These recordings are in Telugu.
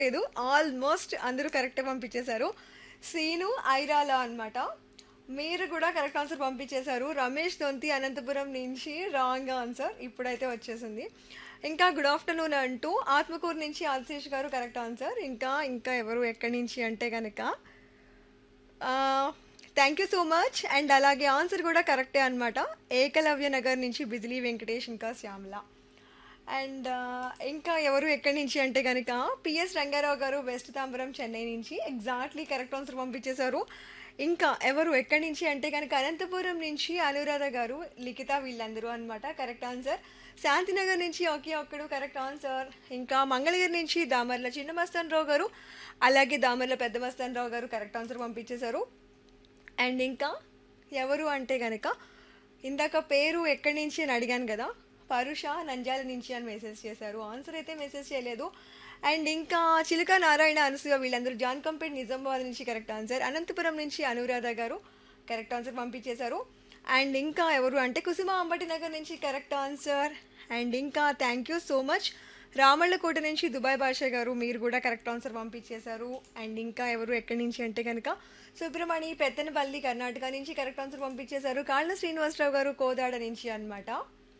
లేదు ఆల్మోస్ట్ అందరూ కరెక్ట్ పంపించేశారు సీను ఐరాల అన్నమాట మీరు కూడా కరెక్ట్ ఆన్సర్ పంపించేశారు రమేష్ దొంతి అనంతపురం నుంచి రాంగ్ ఆన్సర్ ఇప్పుడైతే వచ్చేసింది ఇంకా గుడ్ ఆఫ్టర్నూన్ అంటూ ఆత్మకూరు నుంచి ఆశీష్ గారు కరెక్ట్ ఆన్సర్ ఇంకా ఇంకా ఎవరు ఎక్కడి నుంచి అంటే కనుక thank you so much and అలాగే ఆన్సర్ కూడా కరెక్టే అనమాట ఏకలవ్య నగర్ నుంచి బిజిలీ వెంకటేష్ ఇంకా శ్యామల అండ్ ఇంకా ఎవరు ఎక్కడి నుంచి అంటే కనుక పిఎస్ రంగారావు గారు వెస్ట్ తాంబరం చెన్నై నుంచి ఎగ్జాక్ట్లీ కరెక్ట్ ఆన్సర్ పంపించేశారు ఇంకా ఎవరు ఎక్కడి నుంచి అంటే కనుక అనంతపురం నుంచి అనురాధ గారు లిఖిత వీళ్ళందరూ అనమాట కరెక్ట్ ఆన్సర్ శాంతినగర్ నుంచి ఒకే ఒక్కడు కరెక్ట్ ఆన్సర్ ఇంకా మంగళగిరి నుంచి దామర్ల చిన్న మస్తాన్ రావు గారు అలాగే దామర్ల పెద్ద మస్తాన్ రావు గారు కరెక్ట్ ఆన్సర్ పంపించేశారు అండ్ ఇంకా ఎవరు అంటే కనుక ఇందాక పేరు ఎక్కడి నుంచి అని అడిగాను కదా పరుష నంజాల నుంచి అని మెసేజ్ చేశారు ఆన్సర్ అయితే మెసేజ్ చేయలేదు అండ్ ఇంకా చిలుక నారాయణ అనసూయ వీళ్ళందరూ జాన్ కంపేట్ నిజామాబాద్ నుంచి కరెక్ట్ ఆన్సర్ అనంతపురం నుంచి అనురాధ గారు కరెక్ట్ ఆన్సర్ పంపించేశారు అండ్ ఇంకా ఎవరు అంటే కుసుమ అంబటి నగర్ నుంచి కరెక్ట్ ఆన్సర్ అండ్ ఇంకా thank you so much Ramallakota నుంచి దుబాయ్ భాష గారు మీరు కూడా కరెక్ట్ ఆన్సర్ పంపించేశారు అండ్ ఇంకా ఎవరు ఎక్కడి నుంచి అంటే కనుక సుబ్రమణి పెత్తనపల్లి కర్ణాటక నుంచి కరెక్ట్ ఆన్సర్ పంపించేశారు కాళ్ళ శ్రీనివాసరావు గారు కోదాడ నుంచి అన్నమాట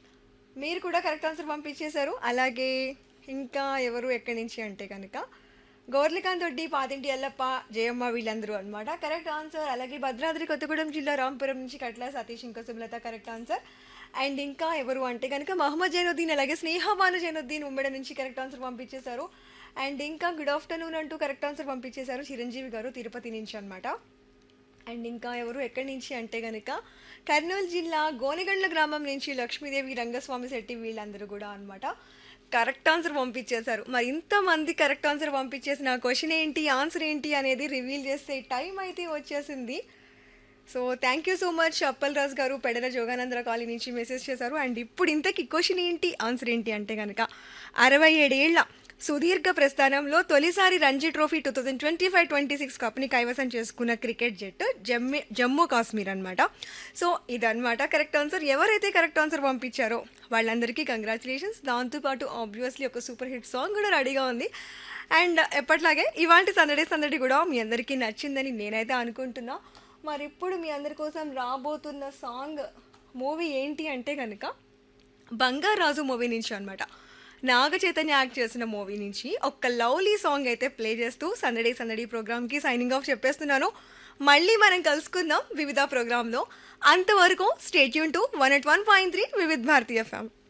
మీరు కూడా కరెక్ట్ ఆన్సర్ పంపించేశారు అలాగే ఇంకా ఎవరు ఎక్కడి నుంచి అంటే కనుక గౌర్లికాంత్ వడ్డీ పాతింటి ఎల్లప్ప జయమ్మ వీళ్ళందరూ అనమాట కరెక్ట్ ఆన్సర్ అలాగే భద్రాద్రి కొత్తగూడెం జిల్లా రాంపురం నుంచి కట్ల సతీష్ ఇంకా సుమలత కరెక్ట్ ఆన్సర్ అండ్ ఇంకా ఎవరు అంటే కనుక మహమ్మద్ జైనుద్దీన్ అలాగే స్నేహమాన జైనుద్దీన్ ఉమ్మడి నుంచి కరెక్ట్ ఆన్సర్ పంపించేశారు అండ్ ఇంకా గుడ్ ఆఫ్టర్నూన్ అంటూ కరెక్ట్ ఆన్సర్ పంపించేశారు చిరంజీవి గారు తిరుపతి నుంచి అనమాట అండ్ ఇంకా ఎవరు ఎక్కడి నుంచి అంటే కనుక కర్నూలు జిల్లా గోనెగండ్ల గ్రామం నుంచి లక్ష్మీదేవి రంగస్వామి శెట్టి వీళ్ళందరూ కూడా అనమాట కరెక్ట్ ఆన్సర్ పంపించేశారు మరి ఇంతమంది కరెక్ట్ ఆన్సర్ పంపించేసిన క్వశ్చన్ ఏంటి ఆన్సర్ ఏంటి అనేది రివీల్ చేస్తే టైం అయితే వచ్చేసింది so thank you so much Appal Raju గారు పెడల జోగానందర కాలనీ నుంచి మెసేజ్ చేశారు అండ్ ఇప్పుడు ఇంతకీ క్వశ్చన్ ఏంటి ఆన్సర్ ఏంటి అంటే కనుక అరవై ఏడేళ్ల సుదీర్ఘ ప్రస్థానంలో తొలిసారి Ranji trophy two thousand twenty five twenty six కప్ని కైవసం చేసుకున్న క్రికెట్ జట్టు జమ్మే జమ్మూ కాశ్మీర్ అనమాట సో ఇదన్నమాట కరెక్ట్ ఆన్సర్ ఎవరైతే కరెక్ట్ ఆన్సర్ పంపించారో వాళ్ళందరికీ కంగ్రాచులేషన్స్ దాంతోపాటు ఆబ్వియస్లీ ఒక సూపర్ హిట్ సాంగ్ కూడా రెడీగా ఉంది అండ్ ఎప్పట్లాగే ఇవాంటి సందడి సందడి కూడా మీ అందరికీ నచ్చిందని నేనైతే అనుకుంటున్నా మరి ఇప్పుడు మీ అందరి కోసం రాబోతున్న సాంగ్ మూవీ ఏంటి అంటే కనుక బంగారాజు మూవీ నుంచి అనమాట నాగ చైతన్య యాక్ట్ చేసిన మూవీ నుంచి ఒక లవ్లీ సాంగ్ అయితే ప్లే చేస్తూ సందడి సందడి ప్రోగ్రామ్కి సైనింగ్ ఆఫ్ చెప్పేస్తున్నాను మళ్ళీ మనం కలుసుకుందాం వివిధ ప్రోగ్రాంలో అంతవరకు stay tuned to one eight one point three Vividh Bharatiya FM